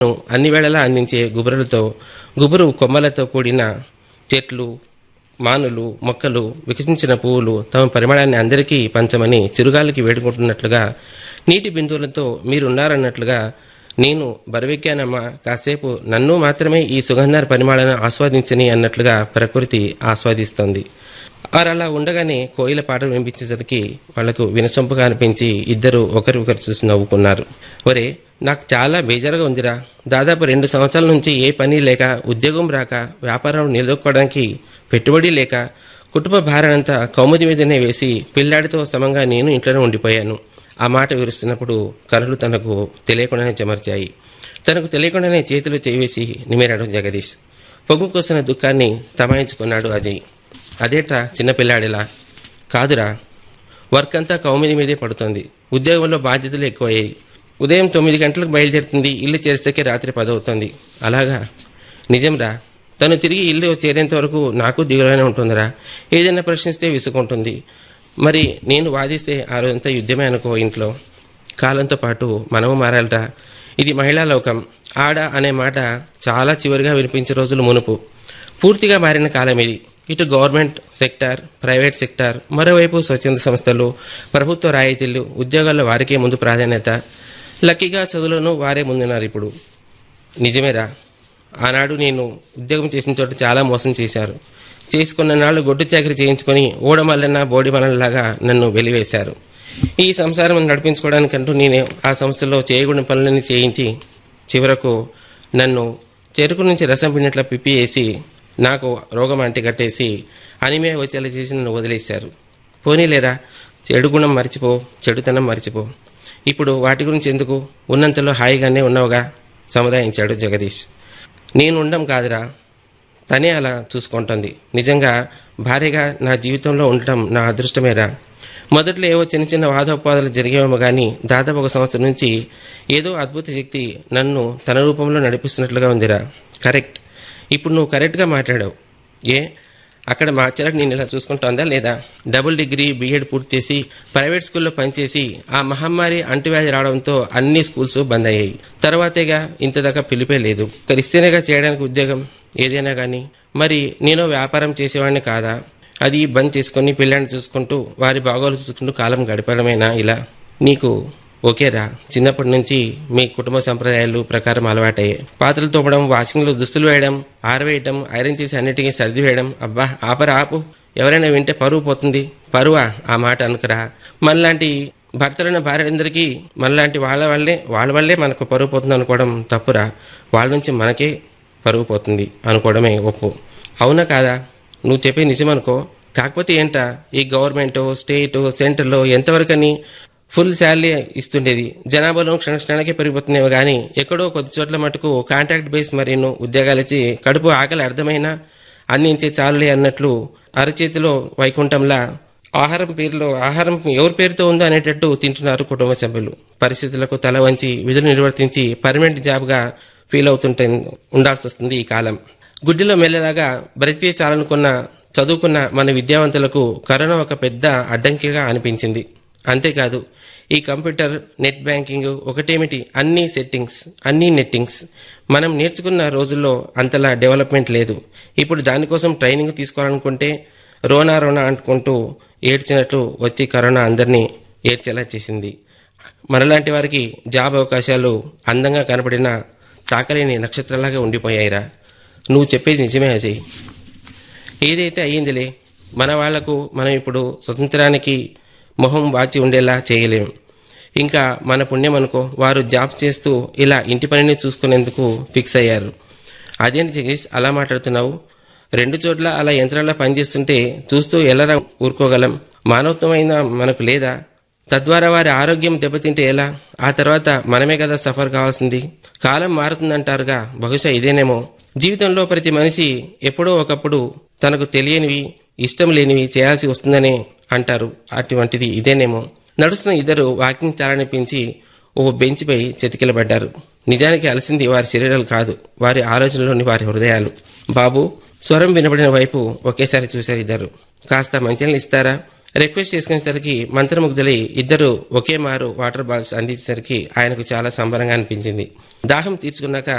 అన్ని వేళలా అందించే గుబురులతో గుబురు కొమ్మలతో కూడిన చెట్లు మానులు మొక్కలు వికసించిన పువ్వులు తమ పరిమళాన్ని అందరికీ పంచమని చిరుగాలికి వేడుకుంటున్నట్లుగా నీటి బిందువులతో మీరున్నారన్నట్లుగా నేను బరువెక్కానమ్మా కాసేపు నన్ను మాత్రమే ఈ సుగంధార పరిమళాలను ఆస్వాదించని అన్నట్లుగా ప్రకృతి ఆస్వాదిస్తోంది వారు అలా ఉండగానే కోయిల పాటలు వినిపించేసరికి వాళ్లకు వినసొంపుగా అనిపించి ఇద్దరు ఒకరి ఒకరు చూసి నవ్వుకున్నారు ఒరే నాకు చాలా బేజారుగా ఉందిరా దాదాపు రెండు సంవత్సరాల నుంచి ఏ పని లేక ఉద్యోగం రాక వ్యాపారం నిలదొక్కోవడానికి పెట్టుబడి లేక కుటుంబ భారానంతా కౌముది మీదనే వేసి పిల్లాడితో సమంగా నేను ఇంట్లోనే ఉండిపోయాను ఆ మాట విరుస్తున్నప్పుడు కనులు తనకు తెలియకుండానే చెమర్చాయి తనకు తెలియకుండానే చేతులు చేవేసి నిమిరాడు జగదీష్ పొగ్గు కోసిన దుఃఖాన్ని తమాయించుకున్నాడు అజయ్ అదేట్రా చిన్నపిల్లాడిలా కాదురా వర్క్ అంతా కౌమిది మీదే పడుతుంది ఉద్యోగంలో బాధ్యతలు ఎక్కువయ్యాయి ఉదయం తొమ్మిది గంటలకు బయలుదేరుతుంది ఇల్లు చేరిస్తే రాత్రి పదవుతుంది అలాగా నిజంరా తను తిరిగి ఇల్లు చేరేంత వరకు నాకు దిగులోనే ఉంటుందిరా ఏదైనా ప్రశ్నిస్తే విసుకుంటుంది మరి నేను వాదిస్తే ఆ రోజంతా యుద్ధమే అనుకో ఇంట్లో కాలంతో పాటు మనము మారాలరా ఇది మహిళా లోకం ఆడ అనే మాట చాలా చివరిగా వినిపించే రోజులు మునుపు పూర్తిగా మారిన కాలం ఇది ఇటు గవర్నమెంట్ సెక్టార్ ప్రైవేట్ సెక్టార్ మరోవైపు స్వచ్ఛంద సంస్థలు ప్రభుత్వ రాయితీలు ఉద్యోగాల్లో వారికే ముందు ప్రాధాన్యత లక్కీగా చదువులోనూ వారే ముందున్నారు ఇప్పుడు నిజమేరా ఆనాడు నేను ఉద్యోగం చేసిన చోట చాలా మోసం చేశారు చేసుకున్న నాళ్ళు గొడ్డు చాకరీ చేయించుకొని ఓడమల్లన్న బోడి మల్లలాగా నన్ను వెలివేశారు ఈ సంసారం నడిపించుకోవడానికంటూ నేను ఆ సంస్థలో చేయకూడని పనులన్నీ చేయించి చివరకు నన్ను చెరుకు నుంచి రసం పిండినట్ల పిప్పి వేసి నాకు రోగం అంటి కట్టేసి అనిమే వచ్చేలా చేసి నన్ను వదిలేశారు పోనీలేరా చెడు గుణం మర్చిపో చెడుతనం మర్చిపో ఇప్పుడు వాటి గురించి ఎందుకు ఉన్నంతలో హాయిగానే ఉన్నావుగా సముదాయించాడు జగదీష్ నేను ఉండం కాదురా తనే అలా చూసుకుంటుంది నిజంగా భార్యగా నా జీవితంలో ఉండటం నా అదృష్టమేరా మొదట్లో ఏవో చిన్న చిన్న వాదోపవాదాలు జరిగేవేమో కానీ దాదాపు ఒక సంవత్సరం నుంచి ఏదో అద్భుత శక్తి నన్ను తన రూపంలో నడిపిస్తున్నట్లుగా ఉందిరా కరెక్ట్ ఇప్పుడు నువ్వు కరెక్ట్గా మాట్లాడావు ఏ అక్కడ మా చెల్లెడు నేను ఇలా చూసుకుంటోందా లేదా డబుల్ డిగ్రీ బీఎడ్ పూర్తి చేసి ప్రైవేట్ స్కూల్లో పనిచేసి ఆ మహమ్మారి అంటువ్యాధి రావడంతో అన్ని స్కూల్స్ బంద్ అయ్యాయి తర్వాతేగా ఇంతదాకా పిలిపే లేదు ఇస్తేనేగా చేయడానికి ఉద్యోగం ఏదైనా కానీ మరి నేను వ్యాపారం చేసేవాడిని కాదా అది బంద్ చేసుకుని పిల్లాన్ని చూసుకుంటూ వారి బాగోలు చూసుకుంటూ కాలం గడపడమేనా ఇలా నీకు ఓకేరా చిన్నప్పటి నుంచి మీ కుటుంబ సంప్రదాయాలు ప్రకారం అలవాటయ్యాయి పాత్రలు తోమడం వాషింగ్లో దుస్తులు వేయడం ఆరవేయడం ఐరన్ చేసి అన్నిటికీ సర్ది వేయడం అబ్బా ఆపరా ఆపు ఎవరైనా వింటే పరువు పోతుంది పరువా ఆ మాట అనుకురా మనలాంటి భర్తలైన భార్యలందరికీ మనలాంటి వాళ్ళ వల్లే వాళ్ళ వల్లే మనకు పరువు పోతుంది అనుకోవడం తప్పురా వాళ్ళ నుంచి మనకే పరువు పోతుంది అనుకోవడమే ఒప్పు అవునా కాదా నువ్వు చెప్పే నిజమనుకో కాకపోతే ఏంటా ఈ గవర్నమెంట్ స్టేట్ సెంటర్లో ఎంతవరకని ఫుల్ శాలరీ ఇస్తుండేది జనాభాలో క్షణ క్షణానికి పెరిగిపోతున్నాయి కానీ ఎక్కడో కొద్ది చోట్ల మటుకు కాంట్రాక్ట్ బేస్ మరీను ఉద్యోగాలు ఇచ్చి కడుపు ఆకలి అర్థమైనా అందించే చాలులే అన్నట్లు అరచేతిలో వైకుంఠంలా ఆహారం పేరులో ఆహారం ఎవరి పేరుతో ఉందో అనేటట్టు తింటున్నారు కుటుంబ సభ్యులు పరిస్థితులకు తల వంచి విధులు నిర్వర్తించి పర్మనెంట్ జాబ్గా ఫీల్ అవుతుంటే ఉండాల్సి వస్తుంది ఈ కాలం గుడ్డిలో మెల్లలాగా బ్రతికే చాలనుకున్న చదువుకున్న మన విద్యావంతులకు కరోనా ఒక పెద్ద అడ్డంకిగా అనిపించింది అంతేకాదు ఈ కంప్యూటర్ నెట్ బ్యాంకింగ్ ఒకటేమిటి అన్ని సెట్టింగ్స్ అన్ని నెట్టింగ్స్ మనం నేర్చుకున్న రోజుల్లో అంతలా డెవలప్మెంట్ లేదు ఇప్పుడు దానికోసం ట్రైనింగ్ తీసుకోవాలనుకుంటే రోనా రోనా అనుకుంటూ ఏడ్చినట్లు వచ్చి కరోనా అందరినీ ఏడ్చేలా చేసింది మనలాంటి వారికి జాబ్ అవకాశాలు అందంగా కనపడిన తాకలేని నక్షత్రాలాగా ఉండిపోయాయిరా నువ్వు చెప్పేది నిజమే అజయ్ ఏదైతే అయ్యిందిలే మన వాళ్లకు మనం ఇప్పుడు స్వతంత్రానికి మొహం వాచి ఉండేలా చేయలేం ఇంకా మన పుణ్యం అనుకో వారు జాబ్ చేస్తూ ఇలా ఇంటి పనిని చూసుకునేందుకు ఫిక్స్ అయ్యారు అదేంటి జగదీష్ అలా మాట్లాడుతున్నావు రెండు చోట్ల అలా యంత్రాల్లో పనిచేస్తుంటే చూస్తూ ఎలా ఊరుకోగలం మానవత్వమైన మనకు లేదా తద్వారా వారి ఆరోగ్యం దెబ్బతింటే ఎలా ఆ తర్వాత మనమే కదా సఫర్ కావాల్సింది కాలం మారుతుందంటారుగా బహుశా ఇదేనేమో జీవితంలో ప్రతి మనిషి ఎప్పుడో ఒకప్పుడు తనకు తెలియనివి ఇష్టం లేనివి చేయాల్సి వస్తుందనే అంటారు అటువంటిది ఇదేనేమో నడుస్తున్న ఇద్దరు వాకింగ్ చాలనిపించి ఓ బెంచ్పై చెతికిలబడ్డారు నిజానికి అలసింది వారి శరీరాలు కాదు వారి ఆలోచనలోని వారి హృదయాలు బాబు స్వరం వినబడిన వైపు ఒకేసారి చూశారు ఇద్దరు కాస్త మంచినీళ్ళు ఇస్తారా రిక్వెస్ట్ చేసుకునేసరికి మంత్రముగ్ధులై ఇద్దరు ఒకే మారు వాటర్ బాల్స్ అందించేసరికి ఆయనకు చాలా సంబరంగా అనిపించింది దాహం తీర్చుకున్నాక